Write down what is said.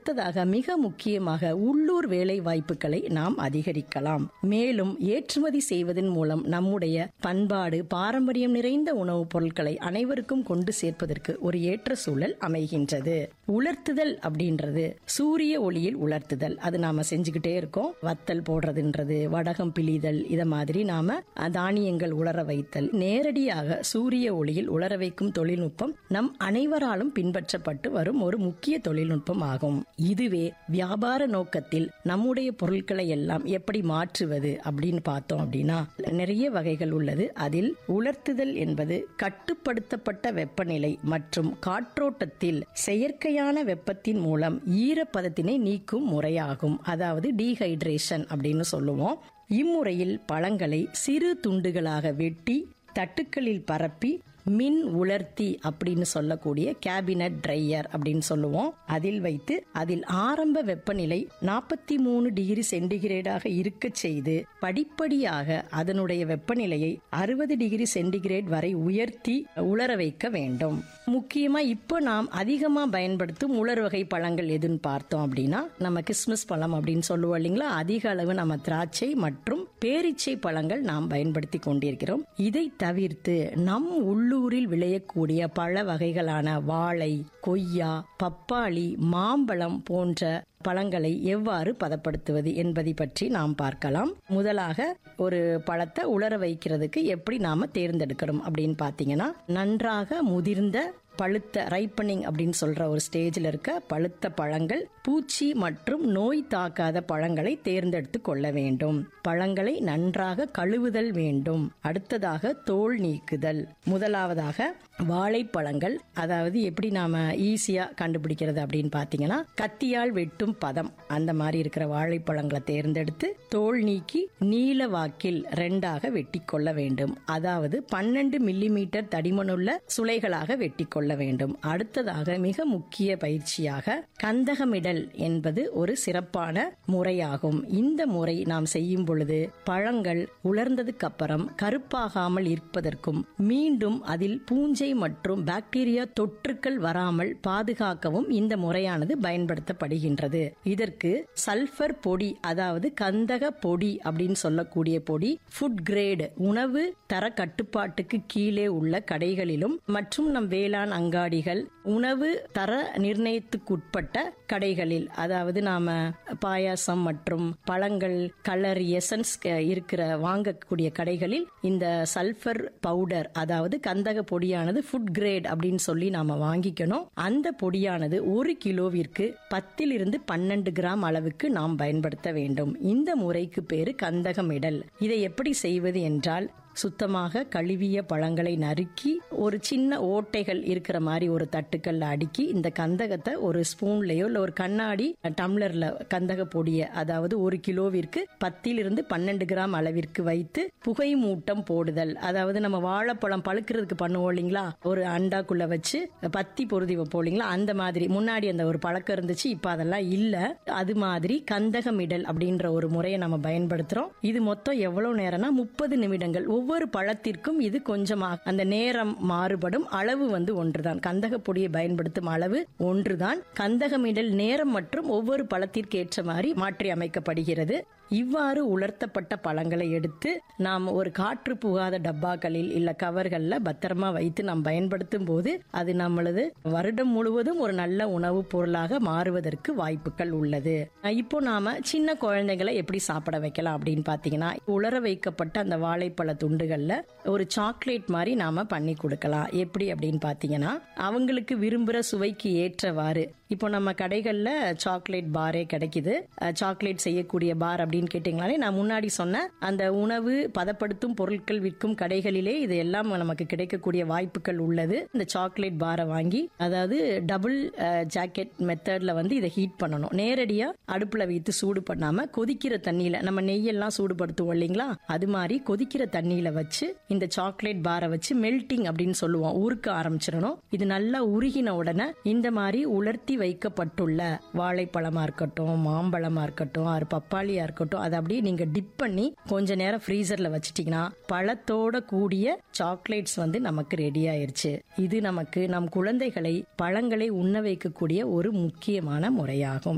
அடுத்ததாக மிக முக்கியமாக உள்ளூர் வேலை வாய்ப்புகளை நாம் அதிகரிக்கலாம் மேலும் ஏற்றுமதி செய்வதன் மூலம் நம்முடைய பண்பாடு பாரம்பரியம் நிறைந்த உணவுப் பொருட்களை அனைவருக்கும் கொண்டு சேர்ப்பதற்கு ஒரு ஏற்ற சூழல் அமைகின்றது உலர்த்துதல் அப்படின்றது சூரிய ஒளியில் உலர்த்துதல் அது நாம செஞ்சுக்கிட்டே இருக்கோம் வத்தல் போடுறதுன்றது வடகம் பிழிதல் இத மாதிரி நாம தானியங்கள் உலர வைத்தல் நேரடியாக சூரிய ஒளியில் உலர வைக்கும் தொழில்நுட்பம் நம் அனைவராலும் பின்பற்றப்பட்டு வரும் ஒரு முக்கிய தொழில்நுட்பம் ஆகும் இதுவே வியாபார நோக்கத்தில் நம்முடைய பொருட்களை எல்லாம் எப்படி மாற்றுவது அப்படின்னு பார்த்தோம் அப்படின்னா நிறைய வகைகள் உள்ளது அதில் உலர்த்துதல் என்பது கட்டுப்படுத்தப்பட்ட வெப்பநிலை மற்றும் காற்றோட்டத்தில் செயற்கையான வெப்பத்தின் மூலம் ஈரப்பதத்தினை நீக்கும் முறையாகும் அதாவது டீஹைட்ரேஷன் அப்படின்னு சொல்லுவோம் இம்முறையில் பழங்களை சிறு துண்டுகளாக வெட்டி தட்டுக்களில் பரப்பி மின் உலர்த்தி அப்படின்னு சொல்லக்கூடிய கேபினட் ட்ரையர் அப்படின்னு சொல்லுவோம் அதில் வைத்து அதில் ஆரம்ப வெப்பநிலை நாற்பத்தி மூணு டிகிரி சென்டிகிரேடாக இருக்க செய்து படிப்படியாக அதனுடைய வெப்பநிலையை அறுபது டிகிரி சென்டிகிரேட் வரை உயர்த்தி உலர வைக்க வேண்டும் முக்கியமா இப்போ நாம் அதிகமா பயன்படுத்தும் உலர் வகை பழங்கள் எதுன்னு பார்த்தோம் அப்படின்னா நம்ம கிறிஸ்மஸ் பழம் அப்படின்னு சொல்லுவோம் இல்லைங்களா அதிக அளவு நம்ம திராட்சை மற்றும் பேரிச்சை பழங்கள் நாம் பயன்படுத்தி கொண்டிருக்கிறோம் இதை தவிர்த்து நம் உள்ளூரில் விளையக்கூடிய பழ வகைகளான வாழை கொய்யா பப்பாளி மாம்பழம் போன்ற பழங்களை எவ்வாறு பதப்படுத்துவது என்பதை பற்றி நாம் பார்க்கலாம் முதலாக ஒரு பழத்தை உலர வைக்கிறதுக்கு எப்படி நாம தேர்ந்தெடுக்கிறோம் அப்படின்னு பாத்தீங்கன்னா நன்றாக முதிர்ந்த பழுத்த ரைப்பனிங் அப்படின்னு சொல்ற ஒரு ஸ்டேஜில் இருக்க பழுத்த பழங்கள் பூச்சி மற்றும் நோய் தாக்காத பழங்களை தேர்ந்தெடுத்து கொள்ள வேண்டும் பழங்களை நன்றாக கழுவுதல் வேண்டும் அடுத்ததாக தோல் நீக்குதல் முதலாவதாக வாழைப்பழங்கள் அதாவது எப்படி நாம ஈஸியா கண்டுபிடிக்கிறது அப்படின்னு பாத்தீங்கன்னா கத்தியால் வெட்டும் பதம் அந்த மாதிரி இருக்கிற வாழைப்பழங்களை தேர்ந்தெடுத்து தோல் நீக்கி நீல வாக்கில் ரெண்டாக வெட்டி கொள்ள வேண்டும் அதாவது பன்னெண்டு மில்லிமீட்டர் தடிமனுள்ள சுளைகளாக வெட்டி கொள்ள வேண்டும் அடுத்ததாக மிக முக்கிய பயிற்சியாக கந்தகமிடல் என்பது ஒரு சிறப்பான முறையாகும் இந்த முறை நாம் செய்யும் பொழுது பழங்கள் உலர்ந்ததுக்கு அப்புறம் கருப்பாகாமல் இருப்பதற்கும் மீண்டும் அதில் பூஞ்சை மற்றும் பாக்டீரியா தொற்றுக்கள் வராமல் பாதுகாக்கவும் இந்த முறையானது பயன்படுத்தப்படுகின்றது இதற்கு சல்பர் பொடி அதாவது கந்தக பொடி அப்படின்னு சொல்லக்கூடிய பொடி ஃபுட் கிரேடு உணவு தர கட்டுப்பாட்டுக்கு கீழே உள்ள கடைகளிலும் மற்றும் நம் வேளாண் அங்காடிகள் உணவு தர நிர்ணயத்துக்குட்பட்ட கடைகளில் அதாவது நாம பாயாசம் மற்றும் பழங்கள் கலர் எசன்ஸ் இருக்கிற வாங்கக்கூடிய கடைகளில் இந்த சல்பர் பவுடர் அதாவது கந்தக பொடியானது ஃபுட் கிரேட் அப்படின்னு சொல்லி நாம வாங்கிக்கணும் அந்த பொடியானது ஒரு கிலோவிற்கு பத்திலிருந்து பன்னெண்டு கிராம் அளவுக்கு நாம் பயன்படுத்த வேண்டும் இந்த முறைக்கு பேரு கந்தகமிடல் இதை எப்படி செய்வது என்றால் சுத்தமாக கழுவிய பழங்களை நறுக்கி ஒரு சின்ன ஓட்டைகள் இருக்கிற மாதிரி ஒரு தட்டுக்கல்ல அடுக்கி இந்த கந்தகத்தை ஒரு ஸ்பூன்லயோ இல்ல ஒரு கண்ணாடி டம்ளர்ல கந்தக பொடிய அதாவது ஒரு கிலோவிற்கு பத்திலிருந்து பன்னெண்டு கிராம் அளவிற்கு வைத்து புகை மூட்டம் போடுதல் அதாவது நம்ம வாழைப்பழம் பழுக்கிறதுக்கு பண்ணுவோம் இல்லைங்களா ஒரு அண்டாக்குள்ள வச்சு பத்தி பொருதி வைப்போம் இல்லைங்களா அந்த மாதிரி முன்னாடி அந்த ஒரு பழக்கம் இருந்துச்சு இப்ப அதெல்லாம் இல்ல அது மாதிரி கந்தகமிடல் அப்படின்ற ஒரு முறையை நம்ம பயன்படுத்துறோம் இது மொத்தம் எவ்வளவு நேரம்னா முப்பது நிமிடங்கள் ஒவ்வொரு பழத்திற்கும் இது கொஞ்சமாக அந்த நேரம் மாறுபடும் அளவு வந்து ஒன்றுதான் கந்தக பொடியை பயன்படுத்தும் அளவு ஒன்றுதான் கந்தகமிடல் நேரம் மற்றும் ஒவ்வொரு பழத்திற்கு ஏற்ற மாதிரி மாற்றி அமைக்கப்படுகிறது இவ்வாறு உலர்த்தப்பட்ட பழங்களை எடுத்து நாம் ஒரு காற்று புகாத டப்பாக்களில் இல்ல கவர்கள்ல பத்திரமா வைத்து நாம் பயன்படுத்தும் போது அது நம்மளது வருடம் முழுவதும் ஒரு நல்ல உணவுப் பொருளாக மாறுவதற்கு வாய்ப்புகள் உள்ளது இப்போ நாம சின்ன குழந்தைகளை எப்படி சாப்பிட வைக்கலாம் அப்படின்னு பாத்தீங்கன்னா உலர வைக்கப்பட்ட அந்த வாழைப்பழ துண்டுகள்ல ஒரு சாக்லேட் மாதிரி நாம பண்ணி கொடுக்கலாம் எப்படி அப்படின்னு பாத்தீங்கன்னா அவங்களுக்கு விரும்புற சுவைக்கு ஏற்றவாறு இப்போ நம்ம கடைகள்ல சாக்லேட் பாரே கிடைக்குது சாக்லேட் செய்யக்கூடிய பார் அப்படின்னு கேட்டீங்களாலே நான் முன்னாடி சொன்ன அந்த உணவு பதப்படுத்தும் பொருட்கள் விற்கும் கடைகளிலே இது எல்லாம் நமக்கு கிடைக்கக்கூடிய வாய்ப்புகள் உள்ளது இந்த சாக்லேட் பாரை வாங்கி அதாவது டபுள் ஜாக்கெட் மெத்தட்ல வந்து இதை ஹீட் பண்ணணும் நேரடியா அடுப்புல வைத்து சூடு பண்ணாம கொதிக்கிற தண்ணியில நம்ம நெய்யெல்லாம் சூடுபடுத்துவோம் இல்லைங்களா அது மாதிரி கொதிக்கிற தண்ணியில வச்சு இந்த சாக்லேட் பாரை வச்சு மெல்டிங் அப்படின்னு சொல்லுவோம் உருக்க ஆரம்பிச்சிடணும் இது நல்லா உருகின உடனே இந்த மாதிரி உலர்த்தி வைக்கப்பட்டுள்ள வாழைப்பழமா இருக்கட்டும் மாம்பழமா இருக்கட்டும் ஆறு பப்பாளியா இருக்கட்டும் அதை அப்படியே நீங்க டிப் பண்ணி கொஞ்ச நேரம் ஃப்ரீசர்ல வச்சிட்டீங்கன்னா பழத்தோட கூடிய சாக்லேட்ஸ் வந்து நமக்கு ரெடி ஆயிருச்சு இது நமக்கு நம் குழந்தைகளை பழங்களை உண்ண வைக்கக்கூடிய ஒரு முக்கியமான முறையாகும்